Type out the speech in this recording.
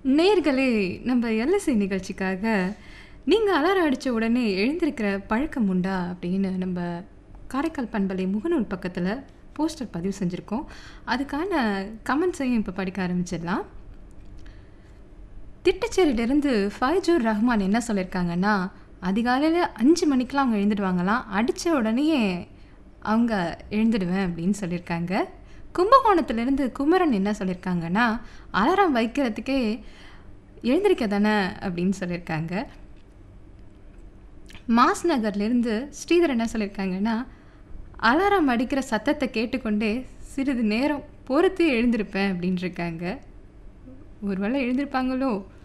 நேர்களே நம்ம எல்எஸ்சி நிகழ்ச்சிக்காக நீங்கள் அலாரம் அடித்த உடனே எழுந்திருக்கிற பழக்கம் உண்டா அப்படின்னு நம்ம காரைக்கால் பண்பலை முகநூல் பக்கத்தில் போஸ்டர் பதிவு செஞ்சுருக்கோம் அதுக்கான கமெண்ட்ஸையும் இப்போ படிக்க ஆரம்பிச்சிடலாம் திட்டச்சேரியிலேருந்து ஃபைஜூர் ரஹ்மான் என்ன சொல்லியிருக்காங்கன்னா அதிகாலையில் அஞ்சு மணிக்கெலாம் அவங்க எழுந்துடுவாங்களாம் அடித்த உடனேயே அவங்க எழுந்துடுவேன் அப்படின்னு சொல்லியிருக்காங்க கும்பகோணத்துலேருந்து குமரன் என்ன சொல்லியிருக்காங்கன்னா அலாரம் வைக்கிறதுக்கே எழுந்திருக்க தானே அப்படின்னு சொல்லியிருக்காங்க மாஸ் நகர்லேருந்து ஸ்ரீதர் என்ன சொல்லியிருக்காங்கன்னா அலாரம் அடிக்கிற சத்தத்தை கேட்டுக்கொண்டே சிறிது நேரம் பொறுத்து எழுந்திருப்பேன் அப்படின்னு இருக்காங்க ஒருவேளை எழுந்திருப்பாங்களோ